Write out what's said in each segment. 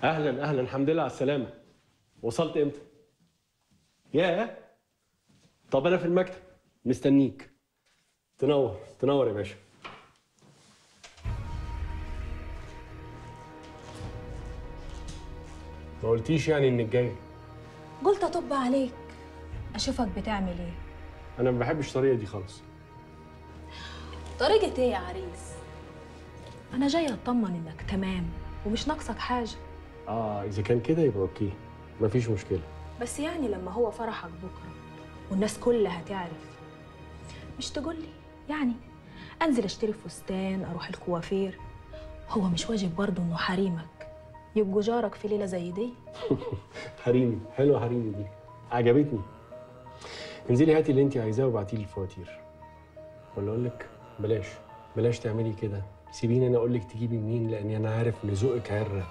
اهلا اهلا الحمد لله على السلامه وصلت امتى ياه طب انا في المكتب مستنيك تنور تنور يا باشا ما قلتيش يعني انك جاي قلت اطب عليك اشوفك بتعمل ايه انا ما بحبش الطريقه دي خالص طريقة ايه يا عريس انا جاية اطمن انك تمام ومش ناقصك حاجة اه اذا كان كده يبقى اوكي مفيش مشكله بس يعني لما هو فرحك بكرة والناس كلها تعرف مش تقولي يعني انزل اشتري فستان اروح الكوافير هو مش واجب برضه انه حريمك يبقوا جارك في ليلة زي دي حريمي حلوه حريمي دي عجبتني انزلي هاتي اللي انت عايزاه وابعتي لي الفواتير ولا اقول لك بلاش بلاش تعملي كده سيبيني انا اقول لك تجيبي منين لاني انا عارف ان ذوقك عره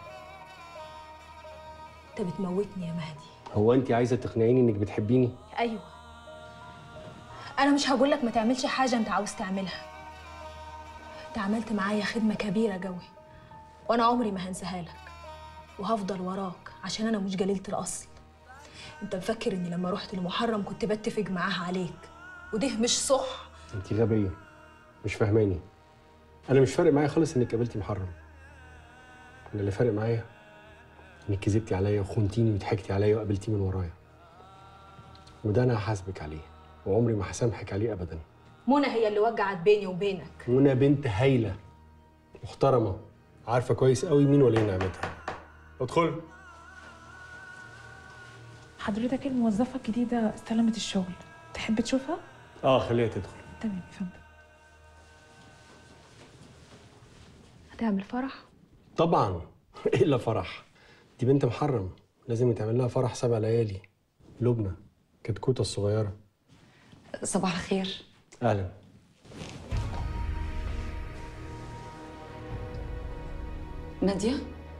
انت بتموتني يا مهدي هو انت عايزه تقنعيني انك بتحبيني ايوه انا مش هقول لك ما تعملش حاجه انت عاوز تعملها انت عملت معايا خدمه كبيره قوي وانا عمري ما هنساها لك وهفضل وراك عشان انا مش جليله الاصل انت مفكر اني لما رحت لمحرم كنت بتفق معاه عليك وده مش صح انت غبيه مش فاهماني انا مش فارق معايا خالص انك قابلتي محرم انا اللي فارق معايا انك كذبتي عليا وخنتيني وضحكتي عليا وقابلتيه من ورايا وده انا هحاسبك عليه وعمري ما هسامحك عليه ابدا منى هي اللي وجعت بيني وبينك منى بنت هايله محترمه عارفه كويس قوي مين ولي نعمتها ادخل حضرتك الموظفة الجديدة استلمت الشغل تحب تشوفها؟ اه خليها تدخل تمام يا فندم هتعمل فرح طبعا الا فرح دي بنت محرم لازم يتعمل لها فرح سبع ليالي لبنى كتكوته الصغيره صباح الخير اهلا نادية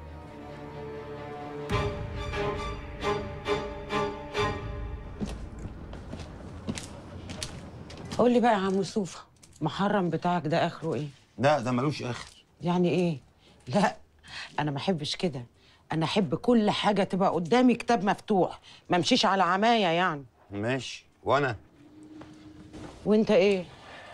قول لي بقى يا عم سوفة محرم بتاعك ده اخره ايه؟ لا ده ملوش اخر يعني ايه؟ لا انا ما احبش كده انا احب كل حاجه تبقى قدامي كتاب مفتوح ما امشيش على عمايه يعني ماشي وانا وانت ايه؟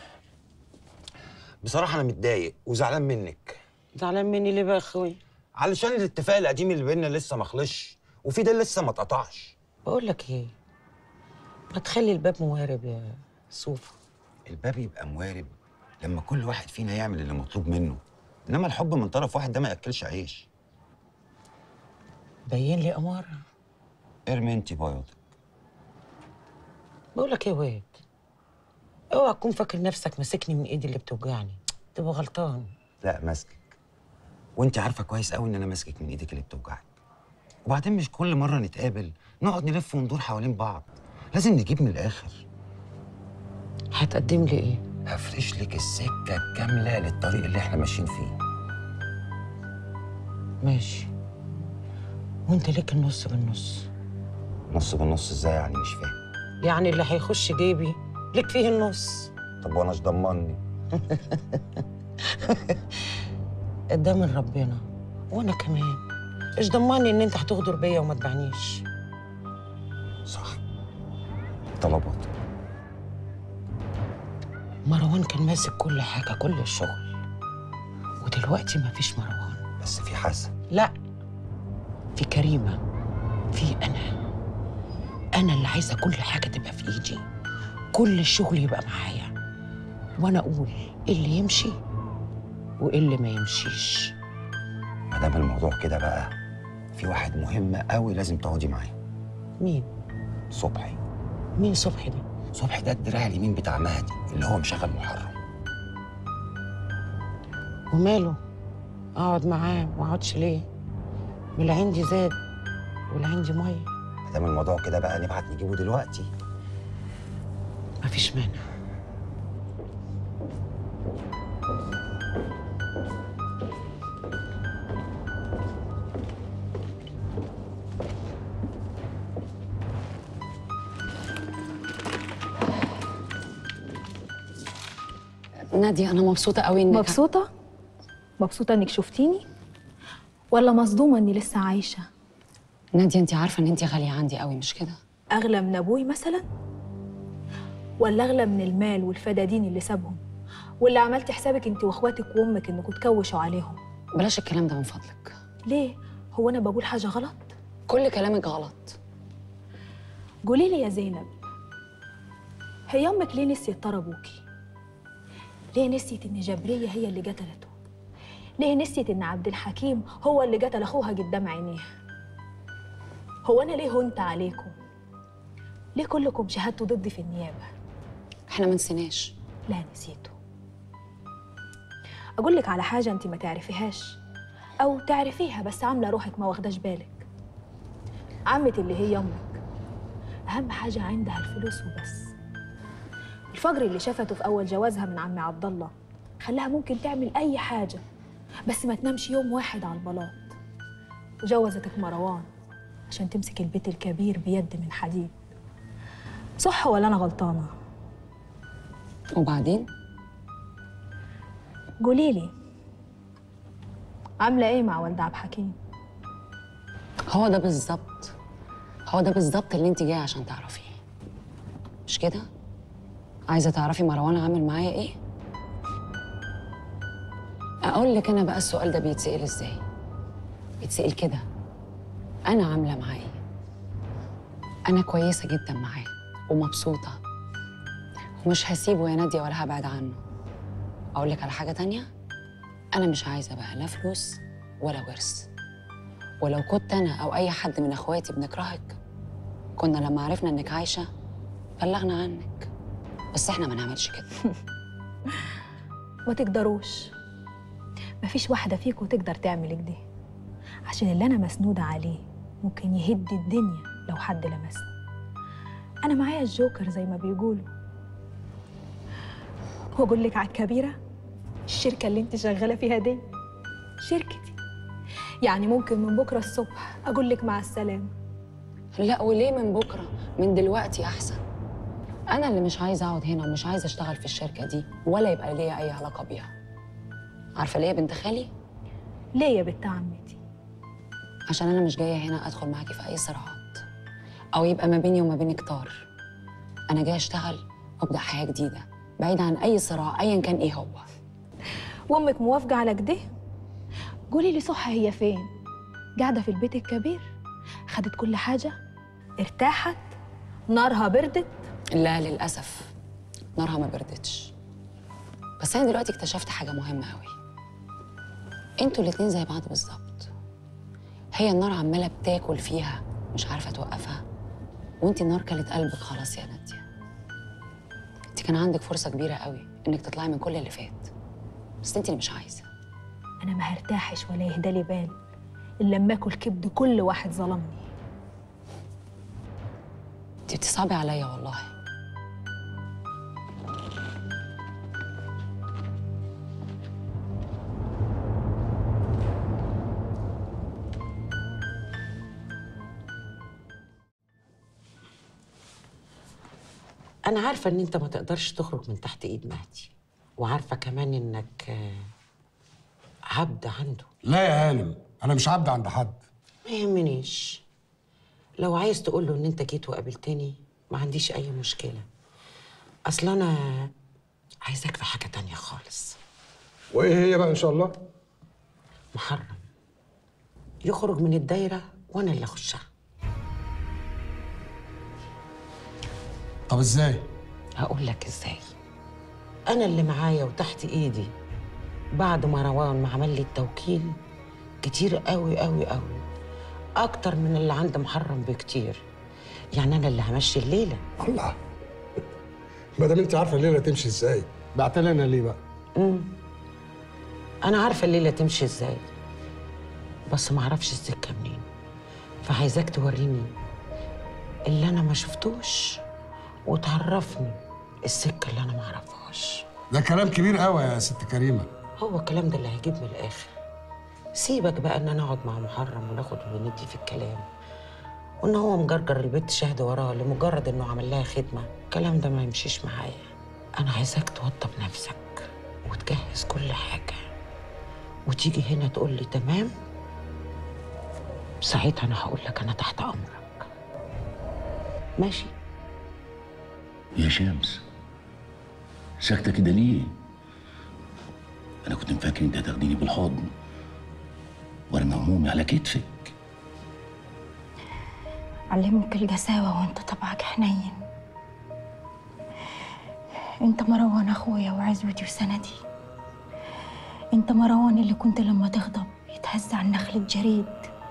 بصراحه انا متضايق وزعلان منك زعلان مني ليه بقى يا اخوي؟ علشان الاتفاق القديم اللي بينا لسه ما خلصش وفي ده لسه ما اتقطعش بقول لك ايه؟ ما تخلي الباب موارب يا سوفة الباب يبقى موارب لما كل واحد فينا يعمل اللي مطلوب منه انما الحب من طرف واحد ده ما ياكلش عيش بين لي اماره ارمي انت بياضك بقول لك ايه يا واد اوعى تكون فاكر نفسك ماسكني من ايدي اللي بتوجعني تبقى غلطان لا ماسكك وانت عارفه كويس قوي ان انا ماسكك من ايدك اللي بتوجعك وبعدين مش كل مره نتقابل نقعد نلف وندور حوالين بعض لازم نجيب من الاخر هتقدم لي ايه؟ هفرش لك السكه الكامله للطريق اللي احنا ماشيين فيه ماشي وانت ليك النص بالنص نص بالنص ازاي يعني مش فاهم يعني اللي هيخش جيبي ليك فيه النص طب وانا ايش ضمني ده من ربنا وانا كمان ايش ضمني ان انت هتغدر بيا وما تبعنيش صح طلبات مروان كان ماسك كل حاجه كل الشغل ودلوقتي مفيش مروان بس في حسن لا في كريمه في انا انا اللي عايزه كل حاجه تبقى في ايدي كل الشغل يبقى معايا وانا اقول ايه اللي يمشي وايه اللي ما يمشيش ما دام الموضوع كده بقى في واحد مهم قوي لازم تقعدي معاه مين صبحي مين صبحي ده صبحي ده الدراع اليمين بتاع مهدي اللي هو مشغل محرم وماله اقعد معاه ما اقعدش ليه من اللي عندي زاد واللي عندي ميه ما دام الموضوع كده بقى نبعت نجيبه دلوقتي مفيش مانع نادية أنا مبسوطة قوي إنك مبسوطه مبسوطه انك شفتيني ولا مصدومة إني لسه عايشة ناديه انت عارفه ان انت غاليه عندي قوي مش كده أغلى من أبوي مثلا ولا أغلى من المال والفدادين اللي سابهم واللي عملت حسابك أنت وأخواتك وأمك إنكم تكوشوا عليهم بلاش الكلام ده من فضلك ليه؟ هو أنا بقول حاجة غلط؟ كل كلامك غلط قولي لي يا زينب هي امك ليه نسيت طار ابوكي ليه نسيت ان جبريه هي اللي قتلته ليه نسيت ان عبد الحكيم هو اللي قتل اخوها قدام عينيها هو انا ليه هنت عليكم ليه كلكم شهدتوا ضدي في النيابه احنا ما نسيناش لا نسيته اقول لك على حاجه انت ما تعرفيهاش او تعرفيها بس عامله روحك ما واخداش بالك عمتي اللي هي امك اهم حاجه عندها الفلوس وبس الفجر اللي شافته في اول جوازها من عمي عبد الله خلاها ممكن تعمل اي حاجه بس ما تنامش يوم واحد على البلاط وجوزتك مروان عشان تمسك البيت الكبير بيد من حديد صح ولا انا غلطانه وبعدين قولي لي عامله ايه مع والد عبد الحكيم هو ده بالظبط هو ده بالظبط اللي انت جايه عشان تعرفيه مش كده عايزه تعرفي مروان عامل معايا ايه اقول لك انا بقى السؤال ده بيتسال ازاي بيتسال كده انا عامله معاه ايه انا كويسه جدا معاه ومبسوطه ومش هسيبه يا ناديه ولا هبعد عنه اقول لك على حاجه تانية انا مش عايزه بقى لا فلوس ولا ورث ولو كنت انا او اي حد من اخواتي بنكرهك كنا لما عرفنا انك عايشه بلغنا عنك بس احنا ما نعملش كده ما تقدروش مفيش واحدة فيكم تقدر تعمل كده عشان اللي أنا مسنودة عليه ممكن يهد الدنيا لو حد لمسني أنا معايا الجوكر زي ما بيقولوا وأقول لك على الكبيرة الشركة اللي أنت شغالة فيها دي شركتي يعني ممكن من بكرة الصبح أقول لك مع السلامة لا وليه من بكره من دلوقتي احسن انا اللي مش عايزه اقعد هنا ومش عايزه اشتغل في الشركه دي ولا يبقى ليا اي علاقه بيها عارفه ليه يا بنت خالي ليه يا بنت عمتي عشان انا مش جايه هنا ادخل معاكي في اي صراعات او يبقى ما بيني وما بينك طار انا جايه اشتغل وابدا حياه جديده بعيد عن اي صراع ايا كان ايه هو وأمك موافقة على كده قولي لي صح هي فين قاعدة في البيت الكبير خدت كل حاجة ارتاحت نارها بردت لا للاسف نارها ما بردتش بس انا دلوقتي اكتشفت حاجه مهمه قوي انتوا الاتنين زي بعض بالظبط هي النار عماله بتاكل فيها مش عارفه توقفها وانت النار كلت قلبك خلاص يا ناديه انت كان عندك فرصه كبيره قوي انك تطلعي من كل اللي فات بس انت اللي مش عايزه أنا ما هرتاحش ولا يهدالي بال إلا لما آكل كبد كل واحد ظلمني انت بتصعبي عليا والله أنا عارفة إن أنت ما تقدرش تخرج من تحت إيد مهدي وعارفة كمان إنك آه، عبد عنده لا يا هانم انا مش عبد عند حد ما يهمنيش لو عايز تقول له إن أنت جيت وقابلتني ما عنديش أي مشكلة أصل أنا عايزاك في حاجة تانية خالص وايه هي بقى ان شاء الله محرم يخرج من الدايرة وأنا اللي أخشها طب ازاي هقول لك ازاي انا اللي معايا وتحت ايدي بعد ما روان ما عمل لي التوكيل كتير قوي قوي قوي اكتر من اللي عند محرم بكتير يعني انا اللي همشي الليله الله ما دام انت عارفه الليله تمشي ازاي بعتلي انا ليه بقى؟ انا عارفه الليله تمشي ازاي بس ما اعرفش السكه منين فعايزاك توريني اللي انا ما شفتوش وتعرفني السكه اللي انا ما اعرفهاش ده كلام كبير قوي يا ست كريمه هو الكلام ده اللي هيجيب من الاخر سيبك بقى ان انا اقعد مع محرم وناخد وندي في الكلام وان هو مجرجر البت شهد وراه لمجرد انه عمل لها خدمه الكلام ده ما يمشيش معايا انا عايزاك توضب نفسك وتجهز كل حاجه وتيجي هنا تقول لي تمام ساعتها انا هقول لك انا تحت امرك ماشي يا شمس ساكتة كده ليه؟ أنا كنت مفكر أنت هتاخديني بالحضن وأرمي همومي على كتفك علمك الجساوة وانت طبعك حنين انت مروان اخويا وعزوتي وسندي انت مروان اللي كنت لما تغضب يتهز عن نخلة جريد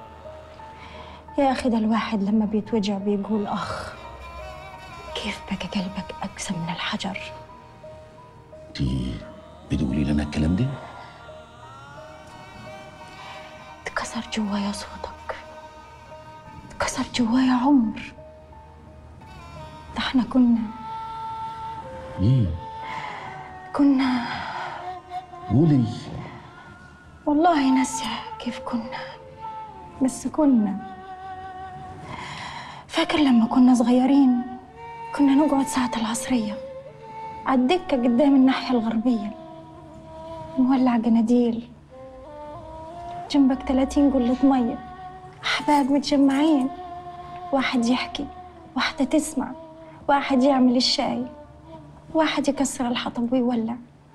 يا اخي ده الواحد لما بيتوجع بيقول اخ كيف بقى قلبك اقسى من الحجر أنت بتقولي لنا الكلام ده؟ اتكسر جوايا صوتك اتكسر جوايا عمر ده احنا كنا إيه؟ كنا قولي والله ناسية كيف كنا بس كنا فاكر لما كنا صغيرين كنا نقعد ساعة العصرية عالدكة قدام الناحية الغربية نولع جناديل جنبك 30 قلة مية أحباب متجمعين واحد يحكي واحدة تسمع واحد يعمل الشاي واحد يكسر الحطب ويولع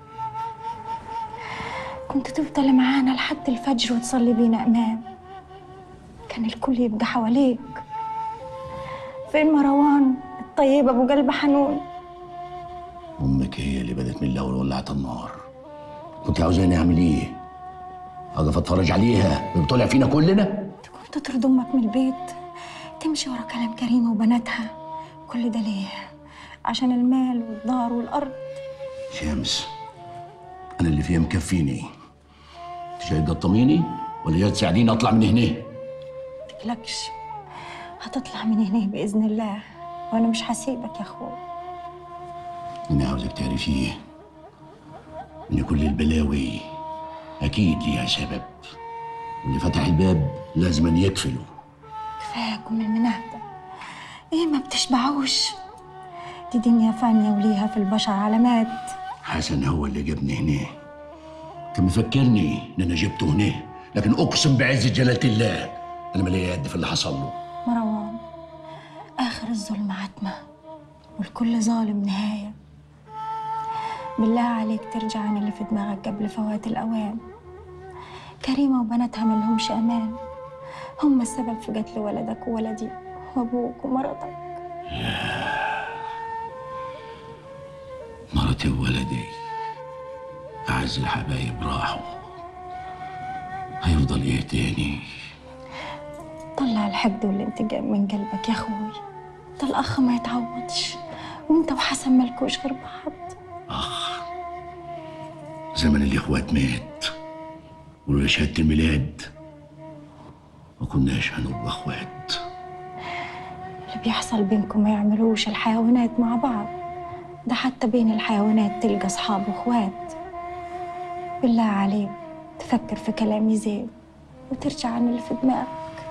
كنت تفضل معانا لحد الفجر وتصلي بينا أمام كان الكل يبقى حواليك فين مروان الطيب أبو قلب حنون أمك هي اللي بدت من الأول ولعت النار كنت عاوزاني أعمل إيه؟ أقف أتفرج عليها بتطلع فينا كلنا؟ كنت تطرد أمك من البيت تمشي ورا كلام كريمة وبناتها كل ده ليه؟ عشان المال والدار والأرض شمس أنا اللي فيها مكفيني أنت جاي تقطميني ولا جاي تساعديني أطلع من هنا؟ تقلقش هتطلع من هنا بإذن الله وأنا مش هسيبك يا أخوي أنا عاوزك تعرفيه إن كل البلاوي أكيد ليها سبب واللي فتح الباب لازم يقفله كفاياكم المنهدة إيه ما بتشبعوش دي دنيا فانية وليها في البشر علامات حسن هو اللي جابني هنا كان مفكرني إن أنا جبته هنا لكن أقسم بعز جلالة الله أنا مالي يد في اللي حصل له مروان آخر الظلم عتمة والكل ظالم نهاية بالله عليك ترجع عن اللي في دماغك قبل فوات الأوان كريمة وبناتها ملهمش أمان هم السبب في قتل ولدك وولدي وأبوك ومرتك مرتي وولدي أعز الحبايب راحوا هيفضل إيه تاني طلع الحقد والانتقام من قلبك يا أخوي ده الأخ ما يتعوضش وانت وحسن ملكوش غير بعض زمن الإخوات مات ولولا شهادة الميلاد ما كناش هنبقى إخوات اللي بيحصل بينكم ما يعملوش الحيوانات مع بعض ده حتى بين الحيوانات تلقى أصحاب وإخوات بالله عليك تفكر في كلامي زين وترجع عن اللي في دماغك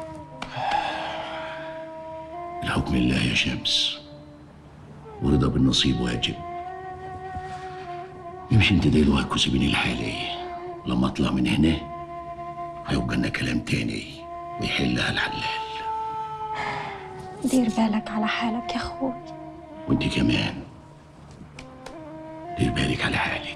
الحكم الله يا شمس ورضا بالنصيب واجب يمشي انت دلوقتي وسيبيني لحالي لما اطلع من هنا هيبقى لنا كلام تاني ويحلها الحلال دير بالك على حالك يا أخوي وانت كمان دير بالك على حالك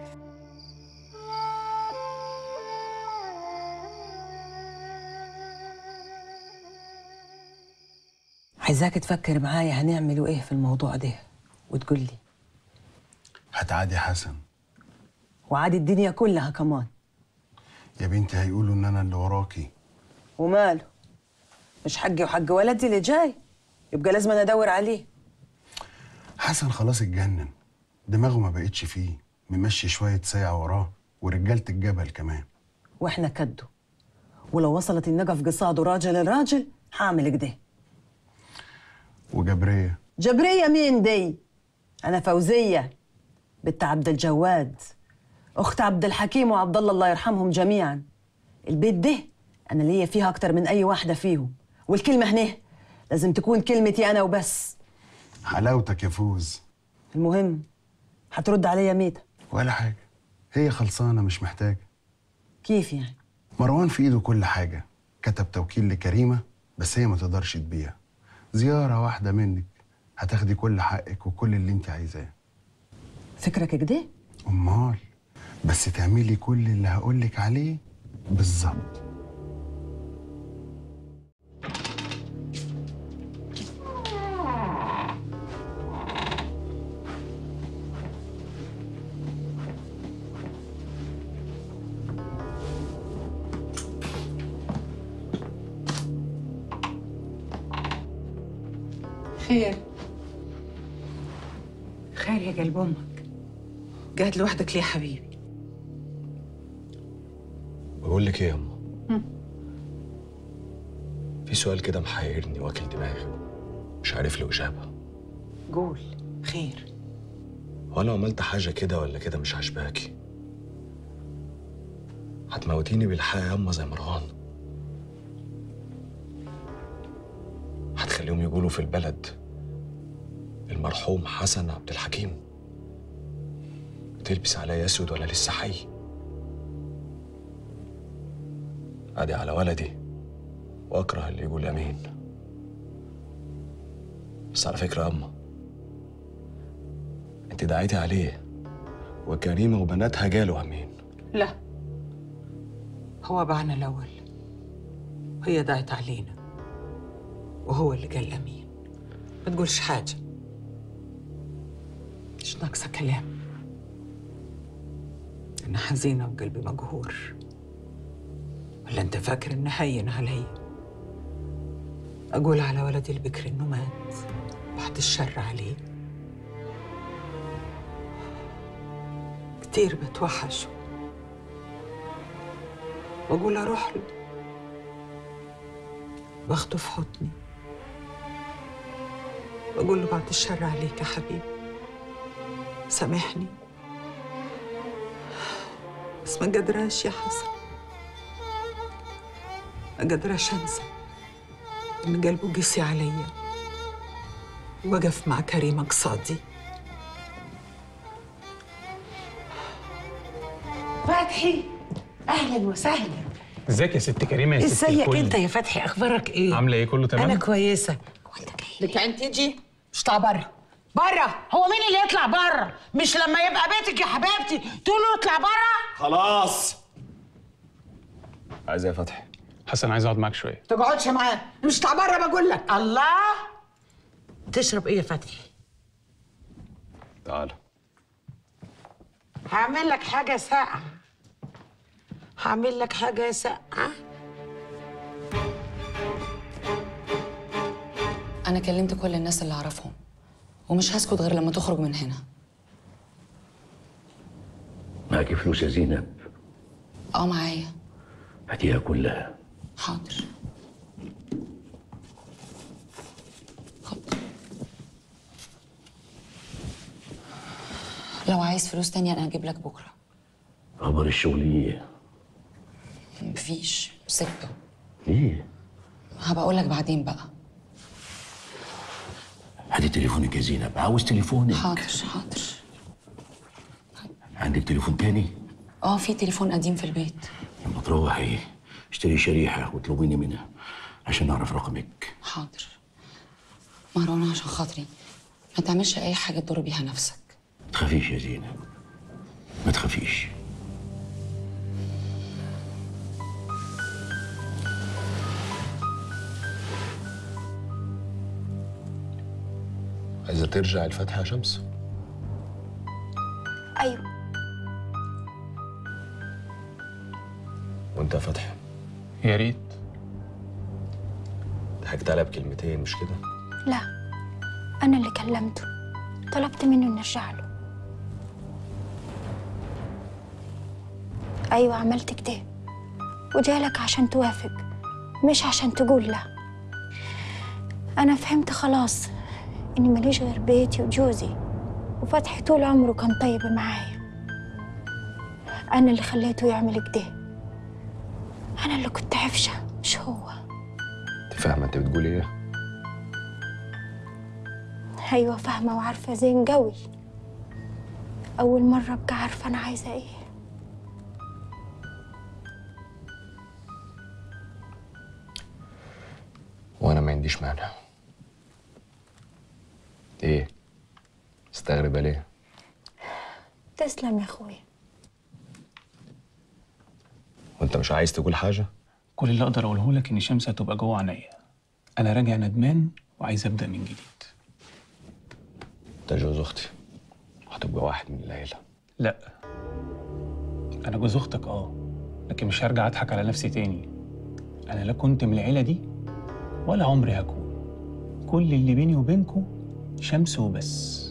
عايزاك تفكر معايا هنعملوا ايه في الموضوع ده وتقول لي هتعادي حسن وعادي الدنيا كلها كمان يا بنتي هيقولوا ان انا اللي وراكي وماله مش حقي وحق ولدي اللي جاي يبقى لازم أنا ادور عليه حسن خلاص اتجنن دماغه ما بقتش فيه ممشي شوية ساعة وراه ورجالة الجبل كمان واحنا كدو ولو وصلت النقف قصاده راجل الراجل هعمل كده وجبرية جبرية مين دي؟ أنا فوزية بنت عبد الجواد أخت عبد الحكيم وعبد الله الله يرحمهم جميعا البيت ده أنا ليا فيها أكتر من أي واحدة فيهم والكلمة هنا لازم تكون كلمتي أنا وبس حلاوتك يا فوز المهم هترد عليا ميتة ولا حاجة هي خلصانة مش محتاجة كيف يعني؟ مروان في ايده كل حاجة كتب توكيل لكريمه بس هي ما تقدرش تبيع زياره واحده منك هتاخدي كل حقك وكل اللي انت عايزاه فكرك كده امال بس تعملي كل اللي هقولك عليه بالظبط خير خير يا قلب امك قاعد لوحدك ليه يا حبيبي بقول لك ايه يا اما في سؤال كده محيرني واكل دماغي مش عارف له اجابه قول خير هو انا عملت حاجه كده ولا كده مش عاجباكي هتموتيني بالحق يا اما زي مروان هتخليهم يقولوا في البلد المرحوم حسن عبد الحكيم تلبس عليا اسود ولا لسه حي ادي على ولدي واكره اللي يقول امين بس على فكره يا اما انت دعيتي عليه وكريمه وبناتها جالوا امين لا هو باعنا الأول هي دعت علينا وهو اللي قال أمين ما تقولش حاجة مش ناقصة كلام أنا حزينة وقلبي مقهور ولا أنت فاكر إنه هين علي أقول على ولدي البكر إنه مات بعد الشر عليه كتير بتوحشه واقول اروح له واخده في حضني واقول له بعد الشر عليك يا حبيبي سامحني بس ما قدراش يا حسن ما قدراش انسى ان قلبه قسي عليا وقف مع كريمة قصادي فتحي اهلا وسهلا ازيك يا ست كريمه يا ست ازيك الكل؟ انت يا فتحي اخبارك ايه عامله ايه كله تمام انا كويسه لك عين تيجي مش طالع بره بره هو مين اللي يطلع بره مش لما يبقى بيتك يا حبيبتي تقول له اطلع بره خلاص عايز ايه يا فتحي حسن عايز اقعد معاك شويه تقعدش معاه مش طلع بره بقول لك الله تشرب ايه يا فتحي تعالى هعمل لك حاجه ساقعه هعمل لك حاجه ساقعه أنا كلمت كل الناس اللي أعرفهم ومش هسكت غير لما تخرج من هنا معاكي فلوس يا زينب اه معايا هاتيها كلها حاضر خد. لو عايز فلوس تانية أنا هجيب لك بكرة اخبار الشغل ايه مفيش سبته ليه هبقى أقول لك بعدين بقى هاتي تليفونك يا زينب عاوز تليفونك حاضر حاضر عندك تليفون تاني اه في تليفون قديم في البيت لما تروحي اشتري شريحه واطلبيني منها عشان اعرف رقمك حاضر مروان عشان خاطري ما تعملش أي حاجة تضر بيها نفسك ما تخافيش يا زينب ما تخافيش عايزه ترجع الفتحه يا شمس ايوه وانت يا فتحي يا ريت ضحكت عليها بكلمتين مش كده لا انا اللي كلمته طلبت منه نرجع له ايوه عملت كده وجالك عشان توافق مش عشان تقول لا انا فهمت خلاص اني ماليش غير بيتي وجوزي وفتحي طول عمره كان طيب معايا انا اللي خليته يعمل كده انا اللي كنت عفشه مش هو انت فاهمه انت بتقولي ايه ايوه فاهمه وعارفه زين قوي اول مره ابقى عارفه انا عايزه ايه عنديش مانع ايه مستغربة ليه؟ تسلم يا اخويا وانت مش عايز تقول حاجة؟ كل اللي اقدر اقوله لك ان شمس هتبقى جوه عينيا انا راجع ندمان وعايز ابدا من جديد انت جوز اختي هتبقى واحد من العيلة لا انا جوز اختك اه لكن مش هرجع اضحك على نفسي تاني انا لا كنت من العيله دي ولا عمري هكون كل اللي بيني وبينكم شمس وبس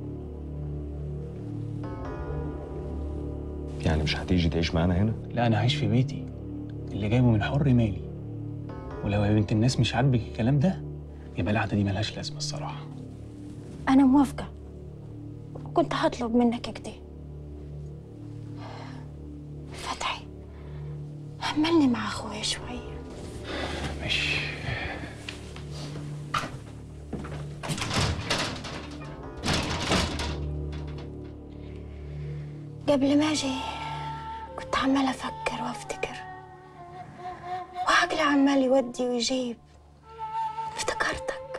يعني مش هتيجي تعيش معانا هنا؟ لا انا عايش في بيتي اللي جايبه من حر مالي ولو يا بنت الناس مش عاجبك الكلام ده يبقى القعده دي ملهاش لازمه الصراحه انا موافقه كنت هطلب منك كده فتحي حملني مع اخويا شويه ماشي قبل ما اجي كنت عمالة افكر وافتكر وعقلي عمال يودي ويجيب افتكرتك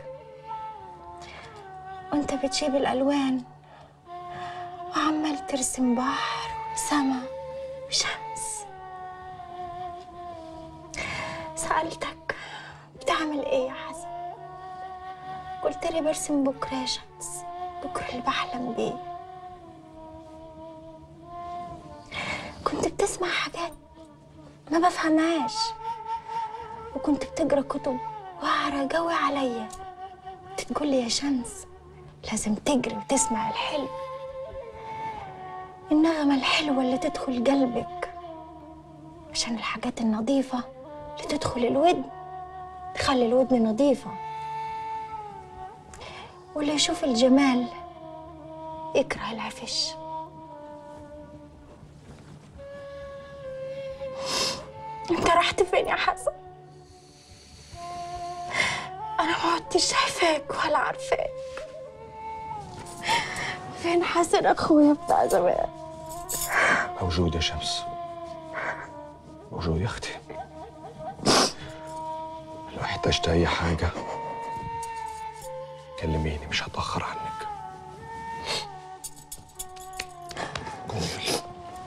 وانت بتجيب الالوان وعمال ترسم بحر وسما وشمس سألتك بتعمل ايه يا حسن قلت لي برسم بكرة يا شمس بكرة اللي بحلم بيه كنت بتسمع حاجات ما بفهمهاش وكنت بتقرا كتب واعرة قوي عليا تقول لي يا شمس لازم تجري وتسمع الحلم النغمة الحلوة اللي تدخل قلبك عشان الحاجات النظيفة اللي تدخل الودن تخلي الودن نظيفة واللي يشوف الجمال يكره العفش انت رحت فين يا حسن انا ما عدتش شايفاك ولا عارفاك فين حسن اخويا بتاع زمان موجود يا شمس موجود يا اختي لو احتجت اي حاجة كلميني مش هتأخر عنك قومي يلا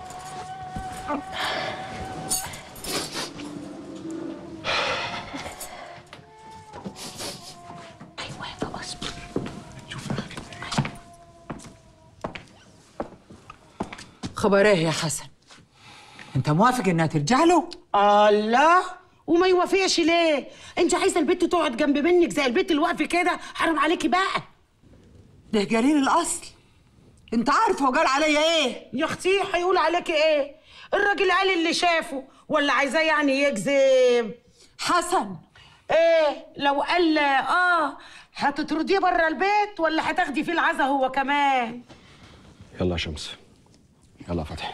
خبر ايه يا حسن انت موافق انها ترجع له الله وما يوافقش ليه انت عايزه البت تقعد جنب منك زي البت اللي واقفه كده حرام عليكي بقى ده جليل الاصل انت عارف هو قال عليا ايه يا اختي هيقول عليكي ايه الراجل قال اللي شافه ولا عايزاه يعني يكذب حسن ايه لو قال اه هتطرديه بره البيت ولا هتاخدي فيه العزا هو كمان يلا يا شمس يلا يا فتحي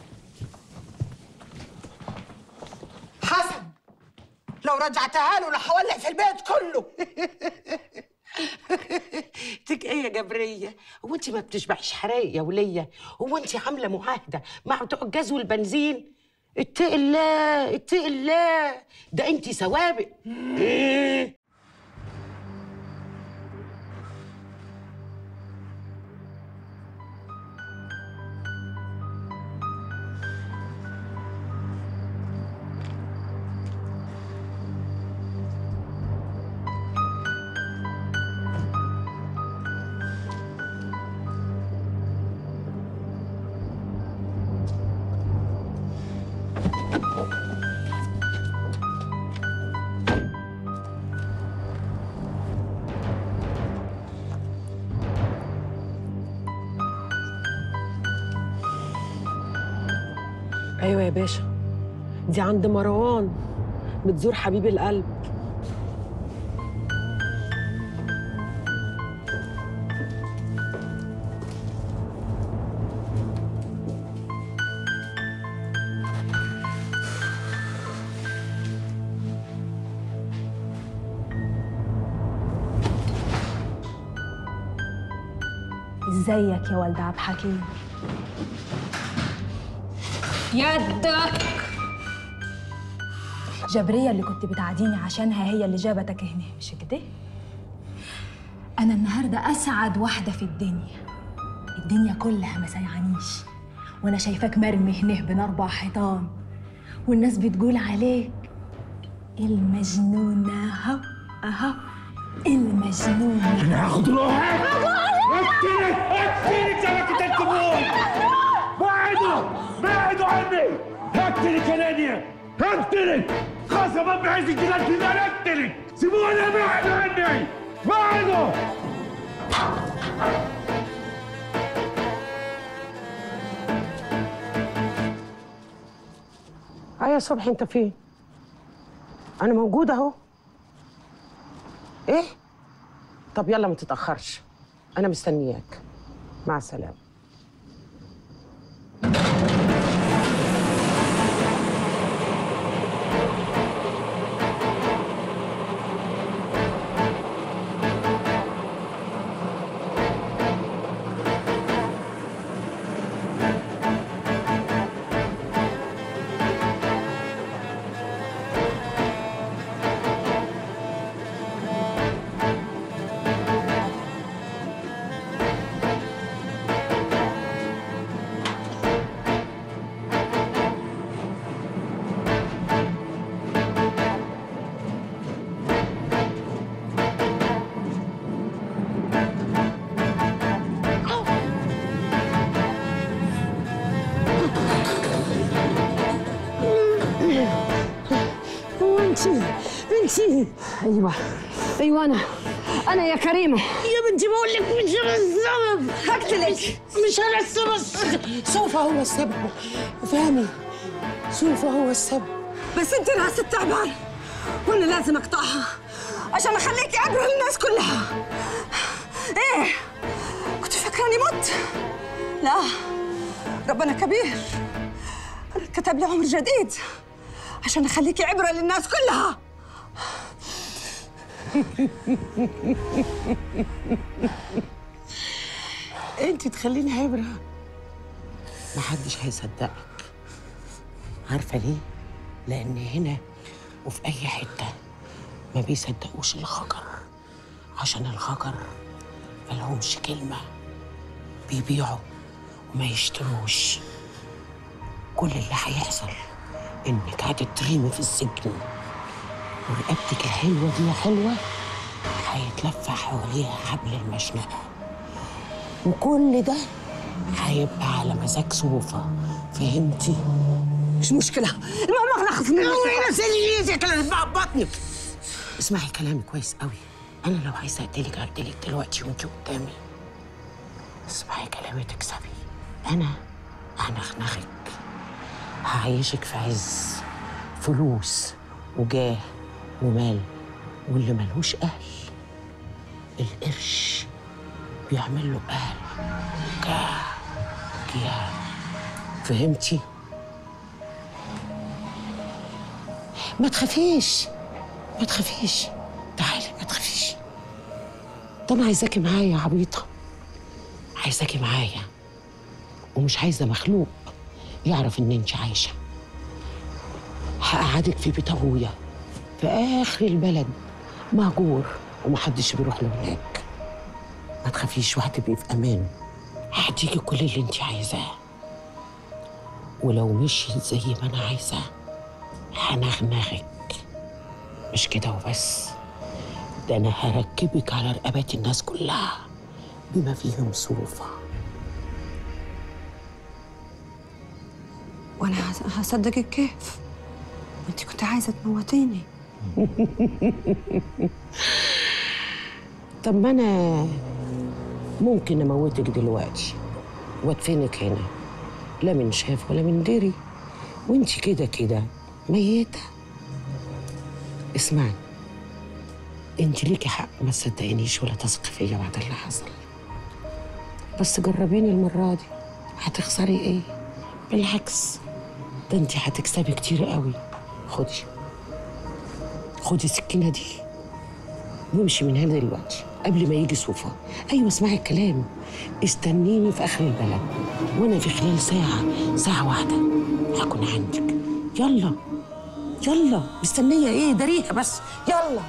حسن لو رجعتها له راح اولع في البيت كله تك ايه يا جبريه هو انت ما بتشبعش حرايق يا وليه هو انت عامله معاهده مع بتوع الجاز والبنزين اتق الله اتق الله ده انت سوابق ايه ايوه يا باشا دي عند مروان بتزور حبيب القلب ازيك يا ولد عبد حكيم يدك جبرية اللي كنت بتعاديني عشانها هي اللي جابتك هنا مش كده؟ أنا النهاردة أسعد واحدة في الدنيا الدنيا كلها ما سيعانيش وأنا شايفاك مرمي هنا بين أربع حيطان والناس بتقول عليك المجنونة أهو أهو المجنونة أنا هاخد روحك اقتلك اقتلك زي ما قتلتموني بعدوا بعدوا عني هقتلك يا نادية هقتلك قسما بعز جلال الجلال هقتلك سيبوني ابعدوا عني بعدوا اه يا صبحي انت فين؟ انا موجودة اهو ايه؟ طب يلا ما تتأخرش انا مستنياك مع السلامة هو انت انت ايوه ايوه انا انا يا كريمه يا بنتي بقول لك مش انا السبب هقتلك مش انا السبب سوفا هو السبب فهمي سوفا هو السبب بس انت راس التعبان وانا لازم اقطعها عشان اخليكي عبره للناس كلها ايه كنت فاكراني مت لا ربنا كبير كتب لي عمر جديد عشان اخليكي عبره للناس كلها انت تخليني عبره محدش هيصدقك عارفه ليه لان هنا وفي اي حته ما بيصدقوش الخجر عشان الخجر ملهمش كلمه بيبيعوا وما يشتروش كل اللي هيحصل انك هتترمي في السجن ورقبتك الحلوه دي يا حلوه هيتلف حواليها حبل المشنقه وكل ده هيبقى على مزاج صوفة فهمتي؟ مش مشكلة المهم انا اخذ منك اوعي نسيني يا كلام بقى بطنك اسمعي كلامي كويس قوي انا لو عايزه اقتلك هقتلك دلوقتي وانت قدامي اسمعي كلامي تكسبي انا هنخنخك هعيشك في عز فلوس وجاه ومال واللي ملهوش اهل القرش بيعمل له اهل جاه جاه فهمتي ما تخافيش ما تخافيش تعالي ما تخافيش ده انا عايزاكي معايا يا عبيطه عايزاكي معايا ومش عايزه مخلوق يعرف ان انت عايشه هقعدك في بيت ابويا في اخر البلد مهجور ومحدش بيروح له هناك ما تخافيش وهتبقي في امان هديكي كل اللي انت عايزاه ولو مشيت زي ما انا عايزه هنغنغك مش كده وبس ده انا هركبك على رقبات الناس كلها بما فيهم صوفه وانا هص- هصدقك كيف انت كنت عايزه تموتيني طب ما انا ممكن اموتك دلوقتي وادفنك هنا لا من شاف ولا من دري وانت كده كده ميته اسمعي انت ليكي حق ما تصدقينيش ولا تثقي فيا بعد اللي حصل بس جربيني المره دي هتخسري ايه بالعكس ده انت هتكسبي كتير قوي خدي خدي السكينه دي وامشي من هنا دلوقتي قبل ما يجي صوفا ايوه اسمعي الكلام استنيني في اخر البلد وانا في خلال ساعه ساعه واحده هكون عندك يلا يلا مستنيه ايه داريها بس يلا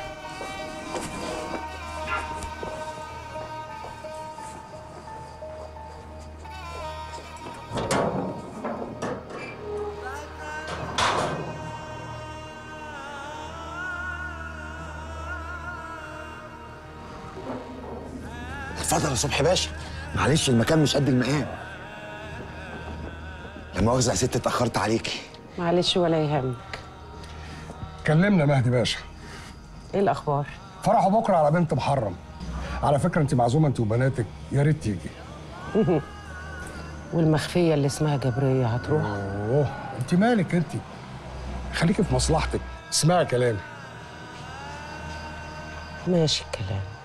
اتفضل يا صبحي باشا معلش المكان مش قد المقام لا مؤاخذة يا ست اتأخرت عليكي معلش ولا يهمك كلمنا مهدي باشا ايه الاخبار فرحه بكره على بنت محرم على فكره انت معزومه انت وبناتك يا ريت تيجي والمخفيه اللي اسمها جبريه هتروح اوه انت مالك انت خليكي في مصلحتك اسمعي كلامي ماشي الكلام